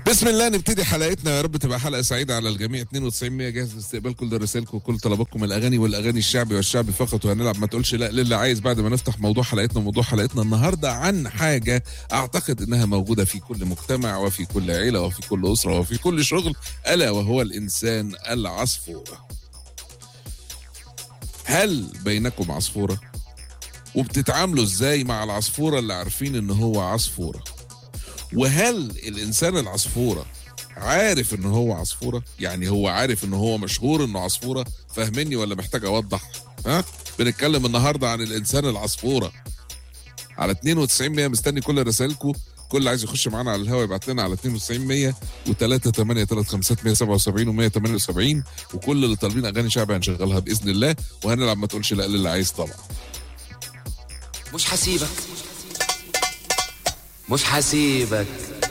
بسم الله نبتدي حلقتنا يا رب تبقى حلقه سعيده على الجميع 92 100 جاهز لاستقبال كل رسائلكم وكل طلباتكم الاغاني والاغاني الشعبي والشعبي فقط وهنلعب ما تقولش لا للي عايز بعد ما نفتح موضوع حلقتنا موضوع حلقتنا النهارده عن حاجه اعتقد انها موجوده في كل مجتمع وفي كل عيله وفي كل اسره وفي كل شغل الا وهو الانسان العصفوره هل بينكم عصفوره وبتتعاملوا ازاي مع العصفوره اللي عارفين ان هو عصفوره وهل الانسان العصفوره عارف ان هو عصفوره يعني هو عارف ان هو مشهور انه عصفوره فاهمني ولا محتاج اوضح ها بنتكلم النهارده عن الانسان العصفوره على 92 100 مستني كل رسائلكم كل اللي عايز يخش معانا على الهواء يبعت لنا على 92 100 و 3 8 3 5 177 و 178 وكل اللي طالبين اغاني شعبي هنشغلها باذن الله وهنلعب ما تقولش لا للي عايز طبعا مش هسيبك مش هسيبك